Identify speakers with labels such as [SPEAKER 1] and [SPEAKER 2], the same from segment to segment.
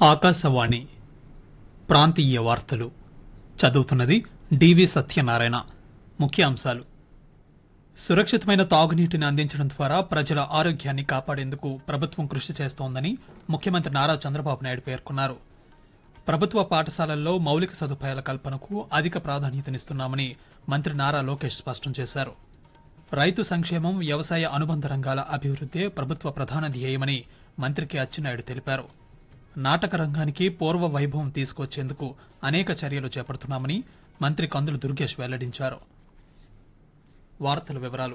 [SPEAKER 1] ఆకాశవాణి ప్రాంతీయ వార్తలు చదువుతున్నది డివి సత్యనారాయణ ముఖ్యాంశాలు సురక్షితమైన తాగునీటిని అందించడం ద్వారా ప్రజల ఆరోగ్యాన్ని కాపాడేందుకు ప్రభుత్వం కృషి చేస్తోందని ముఖ్యమంత్రి నారా చంద్రబాబు నాయుడు పేర్కొన్నారు ప్రభుత్వ పాఠశాలల్లో మౌలిక సదుపాయాల కల్పనకు అధిక ప్రాధాన్యతనిస్తున్నామని మంత్రి నారా లోకేష్ స్పష్టం చేశారు రైతు సంక్షేమం వ్యవసాయ అనుబంధ రంగాల అభివృద్దే ప్రభుత్వ ప్రధాన ధ్యేయమని మంత్రి కె అచ్చెన్నాయుడు తెలిపారు నాటక రంగానికి పూర్వ వైభవం తీసుకొచ్చేందుకు అనేక చర్యలు చేపడుతున్నామని మంత్రి కందులు దుర్గేష్ వెల్లడించారు వార్తల వివరాలు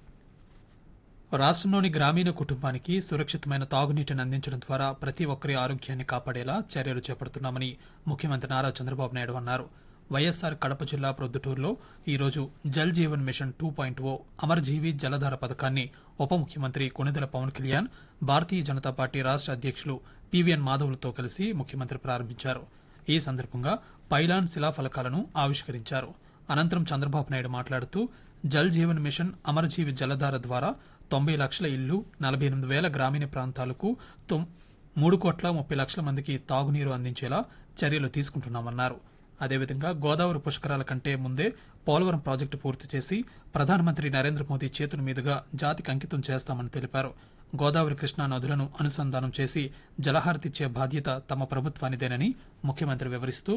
[SPEAKER 1] రాష్ట్రంలోని గ్రామీణ కుటుంబానికి సురక్షితమైన తాగునీటిని అందించడం ద్వారా ప్రతి ఒక్కరి ఆరోగ్యాన్ని కాపాడేలా చర్యలు చేపడుతున్నామని ముఖ్యమంత్రి నారా చంద్రబాబు నాయుడు అన్నారు వైఎస్సార్ కడప జిల్లా ప్రొద్దుటూరులో ఈరోజు Jal Jeevan mission two point O Amarjeevi Jaladhara పథకాన్ని ఉప ముఖ్యమంత్రి కొణిదెల పవన్ కళ్యాణ్ భారతీయ జనతా పార్టీ రాష్ట్ర అధ్యక్షులు పివిఎన్ మాధవ్లతో కలిసి ముఖ్యమంత్రి ప్రారంభించారు ఈ సందర్భంగా పైలాన్ శిలాఫలకాలను ఆవిష్కరించారు అనంతరం చంద్రబాబు నాయుడు మాట్లాడుతూ జల్ జీవన్ మిషన్ అమరజీవి జలధార ద్వారా తొంభై లక్షల ఇళ్లు నలభై ఎనిమిది వేల గ్రామీణ ప్రాంతాలకు తొమ్- మూడు కోట్ల ముప్పై లక్షల మందికి తాగునీరు అందించేలా చర్యలు తీసుకుంటున్నామన్నారు అదేవిధంగా గోదావరి పుష్కరాల కంటే ముందే పోలవరం ప్రాజెక్టు పూర్తి చేసి ప్రధానమంత్రి నరేంద్ర మోదీ చేతుల మీదుగా జాతికి అంకితం చేస్తామని తెలిపారు గోదావరి కృష్ణా నదులను అనుసంధానం చేసి జలహారతిచ్చే బాధ్యత తమ ప్రభుత్వానిదేనని ముఖ్యమంత్రి వివరిస్తూ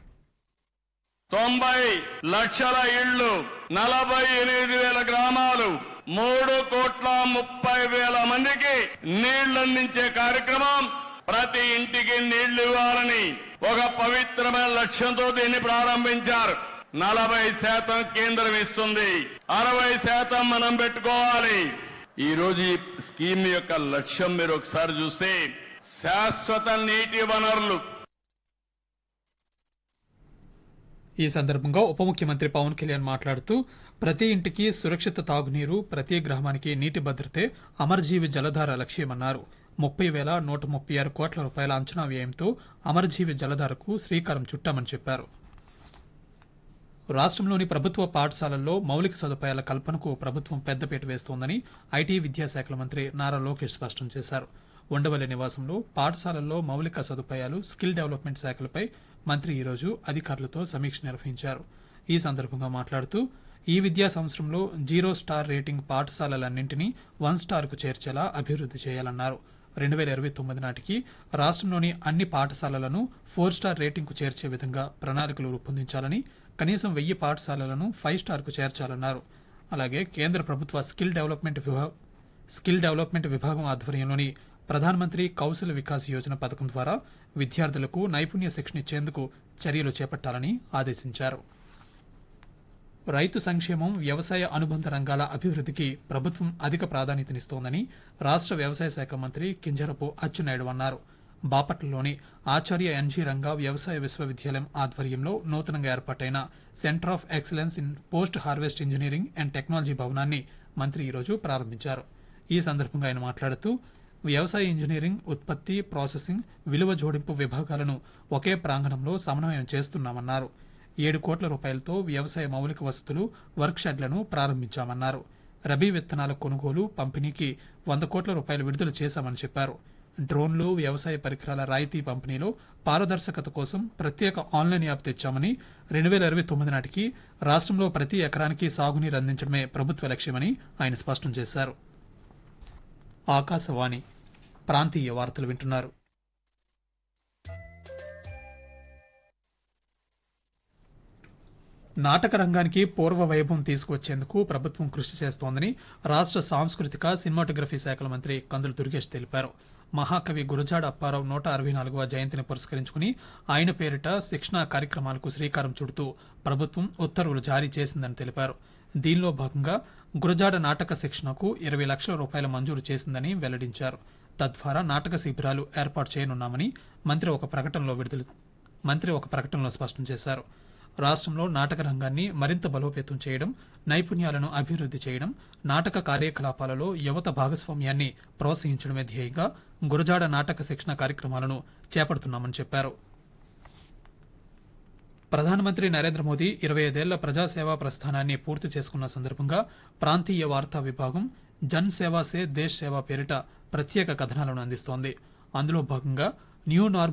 [SPEAKER 2] తొంభై లక్షల ఇళ్లు నలభై ఎనిమిది వేల గ్రామాలు మూడు కోట్ల ముప్పై వేల మందికి నీళ్లు అందించే కార్యక్రమం ప్రతి ఇంటికి నీళ్లు ఇవ్వాలని ఒక పవిత్రమైన లక్ష్యంతో దీన్ని ప్రారంభించారు నలభై శాతం కేంద్రం ఇస్తుంది అరవై శాతం మనం పెట్టుకోవాలి ఈ రోజు ఈ స్కీమ్ యొక్క లక్ష్యం మీరు ఒకసారి చూస్తే శాశ్వత నీటి వనరులు
[SPEAKER 1] ఈ సందర్భంగా ఉప ముఖ్యమంత్రి పవన్ కళ్యాణ్ మాట్లాడుతూ ప్రతి ఇంటికి సురక్షిత తాగునీరు ప్రతి గ్రామానికి నీటి భద్రతే అమరజీవి జలధార లక్ష్యమన్నారు ముప్పై వేల నూట ముప్పై ఆరు కోట్ల రూపాయల అంచనా వ్యయంతో అమరజీవి జలధారకు శ్రీకారం చుట్టామని చెప్పారు రాష్ట్రంలోని ప్రభుత్వ పాఠశాలల్లో మౌలిక సదుపాయాల కల్పనకు ప్రభుత్వం పెద్దపీట వేస్తోందని ఐటీ విద్యాశాఖల మంత్రి నారా లోకేష్ స్పష్టం చేశారు ఉండవల్లి నివాసంలో పాఠశాలల్లో మౌలిక సదుపాయాలు స్కిల్ డెవలప్మెంట్ శాఖలపై మంత్రి ఈరోజు అధికారులతో సమీక్ష నిర్వహించారు ఈ సందర్భంగా మాట్లాడుతూ ఈ విద్యా సంవత్సరంలో జీరో స్టార్ రేటింగ్ పాఠశాలలన్నింటినీ వన్ స్టార్ కు చేర్చేలా అభివృద్ధి చేయాలన్నారు రెండు వేల ఇరవై తొమ్మిది నాటికి రాష్ట్రంలోని అన్ని పాఠశాలలను ఫోర్ స్టార్ రేటింగ్ కు చేర్చే విధంగా ప్రణాళికలు రూపొందించాలని కనీసం వెయ్యి పాఠశాలలను ఫైవ్ స్టార్ కు చేర్చాలన్నారు అలాగే కేంద్ర ప్రభుత్వ స్కిల్ డెవలప్మెంట్ విభా స్కిల్ డెవలప్మెంట్ విభాగం ఆధ్వర్యంలోని ప్రధానమంత్రి కౌశల్ వికాస్ యోజన పథకం ద్వారా విద్యార్థులకు నైపుణ్య శిక్షణ ఇచ్చేందుకు చర్యలు చేపట్టాలని ఆదేశించారు రైతు సంక్షేమం వ్యవసాయ అనుబంధ రంగాల అభివృద్ధికి ప్రభుత్వం అధిక ప్రాధాన్యతనిస్తోందని రాష్ట్ర వ్యవసాయ శాఖ మంత్రి కింజరపు అచ్చెన్నాయుడు అన్నారు బాపట్లలోని ఆచార్య ఎన్జీ రంగా వ్యవసాయ విశ్వవిద్యాలయం ఆధ్వర్యంలో నూతనంగా ఏర్పాటైన centre of excellence in post harvest engineering and technology భవనాన్ని మంత్రి ఈరోజు ప్రారంభించారు ఈ సందర్భంగా ఆయన మాట్లాడుతూ వ్యవసాయ ఇంజనీరింగ్ ఉత్పత్తి ప్రాసెసింగ్ విలువ జోడింపు విభాగాలను ఒకే ప్రాంగణంలో సమన్వయం చేస్తున్నామన్నారు ఏడు కోట్ల రూపాయలతో వ్యవసాయ మౌలిక వసతులు వర్క్ షెడ్లను ప్రారంభించామన్నారు రబీ విత్తనాల కొనుగోలు పంపిణీకి వంద కోట్ల రూపాయలు విడుదల చేశామని చెప్పారు డ్రోన్లు వ్యవసాయ పరికరాల రాయితీ పంపిణీలో పారదర్శకత కోసం ప్రత్యేక ఆన్లైన్ యాప్ తెచ్చామని రెండు వేల ఇరవై తొమ్మిది నాటికి రాష్ట్రంలో ప్రతి ఎకరానికి సాగునీరు అందించడమే ప్రభుత్వ లక్ష్యమని ఆయన స్పష్టం చేశారు ఆకాశవాణి ప్రాంతీయ వార్తలు వింటున్నారు నాటక రంగానికి పూర్వ వైభవం తీసుకువచ్చేందుకు ప్రభుత్వం కృషి చేస్తోందని రాష్ట్ర సాంస్కృతిక సినిమాటోగ్రఫీ శాఖల మంత్రి కందులు దుర్గేష్ తెలిపారు మహాకవి గురజాడ అప్పారావు నూట అరవై నాలుగవ జయంతిని పురస్కరించుకుని ఆయన పేరిట శిక్షణా కార్యక్రమాలకు శ్రీకారం చుడుతూ ప్రభుత్వం ఉత్తర్వులు జారీ చేసిందని తెలిపారు దీనిలో భాగంగా గురజాడ నాటక శిక్షణకు ఇరవై లక్షల రూపాయల మంజూరు చేసిందని వెల్లడించారు తద్వారా నాటక శిబిరాలు ఏర్పాటు చేయనున్నామని మంత్రి ఒక ప్రకటనలో విడుదల మంత్రి ఒక ప్రకటనలో స్పష్టం చేశారు రాష్ట్రంలో నాటక రంగాన్ని మరింత బలోపేతం చేయడం నైపుణ్యాలను అభివృద్ధి చేయడం నాటక కార్యకలాపాలలో యువత భాగస్వామ్యాన్ని ప్రోత్సహించడమే ధ్యేయంగా గురజాడ నాటక శిక్షణ కార్యక్రమాలను చేపడుతున్నామని చెప్పారు ప్రధానమంత్రి నరేంద్ర మోదీ ఇరవై ఐదేళ్ల ప్రజాసేవా ప్రస్థానాన్ని పూర్తి చేసుకున్న సందర్భంగా ప్రాంతీయ వార్తా విభాగం జన్ సేవా సే దేశ్ సేవ పేరిట ప్రత్యేక కథనాలను అందిస్తోంది అందులో భాగంగా న్యూ నార్మ్